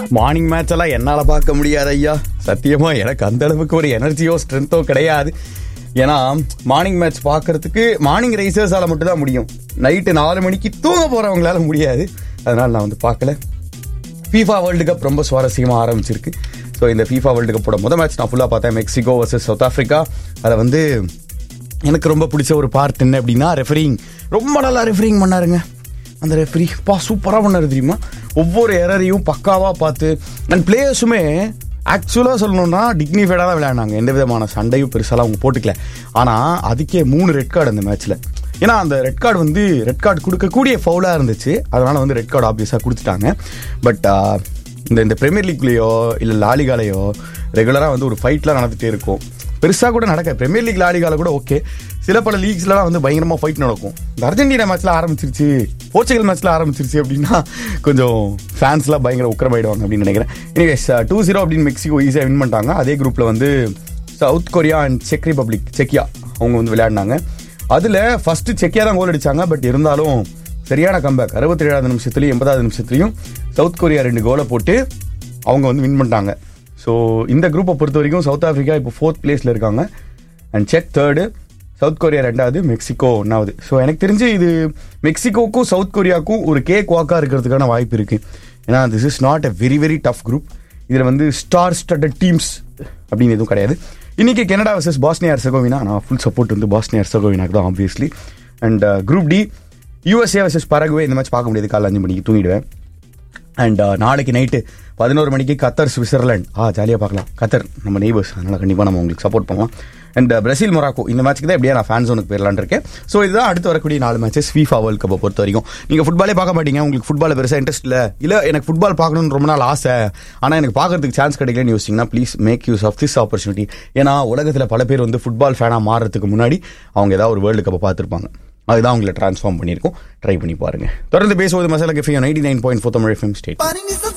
morning match எல்லாம் என்னால பார்க்க முடியாது ஐயா சத்தியமா எனக்கு அந்த அளவுக்கு ஒரு எனர்ஜியோ ஸ்ட்ரென்த்தோ கிடையாது ஏன்னா மார்னிங் மேட்ச் பார்க்கறதுக்கு மார்னிங் ரைசர்ஸால மட்டும் தான் முடியும் நைட்டு நாலு மணிக்கு தூங்க போறவங்களால முடியாது அதனால நான் வந்து பார்க்கல ஃபீஃபா வேர்ல்டு கப் ரொம்ப சுவாரஸ்யமாக ஆரம்பிச்சிருக்கு ஸோ இந்த ஃபீஃபா வேர்ல்டு கப்போட முதல் மேட்ச் நான் ஃபுல்லாக பார்த்தேன் மெக்சிகோ வர்சஸ் சவுத் ஆஃப்ரிக்கா அதில் வந்து எனக்கு ரொம்ப பிடிச்ச ஒரு பார்ட் என்ன அப்படின்னா ரெஃபரிங் ரொம்ப நல்லா ரெஃபரிங் பண்ணாருங்க அந்த ரெஃபரி பா சூப்பராக பண்ணாரு தெரியுமா ஒவ்வொரு எரரையும் பக்காவாக பார்த்து அண்ட் பிளேயர்ஸுமே ஆக்சுவலாக சொல்லணும்னா டிக்னிஃபைடாக தான் விளையாடினாங்க எந்த விதமான சண்டையும் பெருசாலாம் அவங்க போட்டுக்கல ஆனால் அதுக்கே மூணு ரெட் கார்டு அந்த மேட்ச்சில் ஏன்னா அந்த ரெட் கார்டு வந்து ரெட் கார்டு கொடுக்கக்கூடிய ஃபவுலாக இருந்துச்சு அதனால வந்து ரெட் கார்டு ஆப்வியஸாக கொடுத்துட்டாங்க பட் இந்த இந்த பிரீமியர் லீக்லேயோ இல்லை லாலிகாலையோ ரெகுலராக வந்து ஒரு ஃபைட்லாம் நடந்துகிட்டே இருக்கும் பெருசாக கூட நடக்க பிரீமியர் லீக் லாலிகால கூட ஓகே சில பல லீக்ஸ்லாம் வந்து பயங்கரமாக ஃபைட் நடக்கும் இந்த அர்ஜென்டினா மேட்ச்ல ஆரம்பிச்சிருச்சு போர்ச்சுகல் மேட்ச்ல ஆரம்பிச்சிருச்சு அப்படின்னா கொஞ்சம் ஃபேன்ஸ்லாம் பயங்கர உக்கரமாயிடுவாங்க அப்படின்னு நினைக்கிறேன் எனிவேஸ் டூ ஜீரோ அப்படின்னு மெக்சிகோ ஈஸியாக வின் பண்ணிட்டாங்க அதே குரூப்பில் வந்து south Korea and check republic செக்கியா அவங்க வந்து விளையாடினாங்க அதில் ஃபர்ஸ்ட் செக்கியா தான் கோல் அடிச்சாங்க பட் இருந்தாலும் சரியான கம்பேக் அறுபத்தி ஏழாவது நிமிஷத்துலையும் எண்பதாவது நிமிஷத்துலையும் சவுத் கொரியா ரெண்டு கோலை போட்டு அவங்க வந்து வின் பண்ணிட்டாங்க ஸோ இந்த குரூப்பை பொறுத்த வரைக்கும் சவுத் ஆஃப்ரிக்கா இப்போ ஃபோர்த் பிளேஸில் இருக்காங்க அண்ட் செக் தேர்டு சவுத் கொரியா ரெண்டாவது மெக்சிகோ ஒன்றாவது ஸோ எனக்கு தெரிஞ்சு இது மெக்சிகோக்கும் சவுத் கொரியாவுக்கும் ஒரு கேக் வாக்காக இருக்கிறதுக்கான வாய்ப்பு இருக்குது ஏன்னா this is not a very very tough group இதில் வந்து ஸ்டார் ஸ்டட்டட் டீம்ஸ் அப்படின்னு எதுவும் கிடையாது இன்னைக்கு கனடா வர்சஸ் பாஸ்னியா ஹெர்சகோவினா நான் ஃபுல் சப்போர்ட் வந்து பாஸ்னியா ஹெர்சகோவினாக்கு தான் obviously and group D USA versus Paraguay இந்த மேட்ச் பார்க்க முடியாது காலைல அஞ்சு மணிக்கு தூங்கிடுவேன் அண்ட் நாளைக்கு நைட்டு பதினோரு மணிக்கு கத்தர் சுவிட்சர்லாந்து ஆ ஜாலியாக பார்க்கலாம் கத்தர் நம்ம நெய்பர்ஸ் அதனால் கண்டிப்பாக நம்ம உங்களுக்கு சப்போர்ட் பண்ணலாம் அண்ட் பிரேசில் மொராக்கோ இந்த மேட்ச்க்கு தான் எப்படியா நான் ஃபேன் ஜோனுக்கு போயிடலான் இருக்கேன் ஸோ இதுதான் அடுத்து வரக்கூடிய நாலு மேட்சஸ் ஃபீஃபா வேர்ல்ட் கப்பை பொறுத்த வரைக்கும் நீங்கள் ஃபுட்பாலே பார்க்க மாட்டீங்க உங்களுக்கு ஃபுட்பால் பெருசாக இன்ட்ரெஸ்ட் இல்லை இல்லை எனக்கு ஃபுட்பால் பார்க்கணும்னு ரொம்ப நாள் ஆசை ஆனால் எனக்கு பார்க்கறதுக்கு சான்ஸ் கிடைக்கலன்னு யோசிச்சிங்கன்னா please make use of this opportunity ஏன்னா உலகத்தில் பல பேர் வந்து ஃபுட்பால் ஃபேனாக மாறுறதுக்கு முன்னாடி அவங்க ஏதாவது ஒரு வேர்ல்டு கப்பை பார்த்துருப்பாங்க அதுதான் உங்களை ட்ரான்ஸ்ஃபார்ம் பண்ணியிருக்கோம் ட்ரை பண்ணி பாருங்க தொடர்ந்து பேசுவது masala cafe ninety nine point four Tamil FM state Parin is the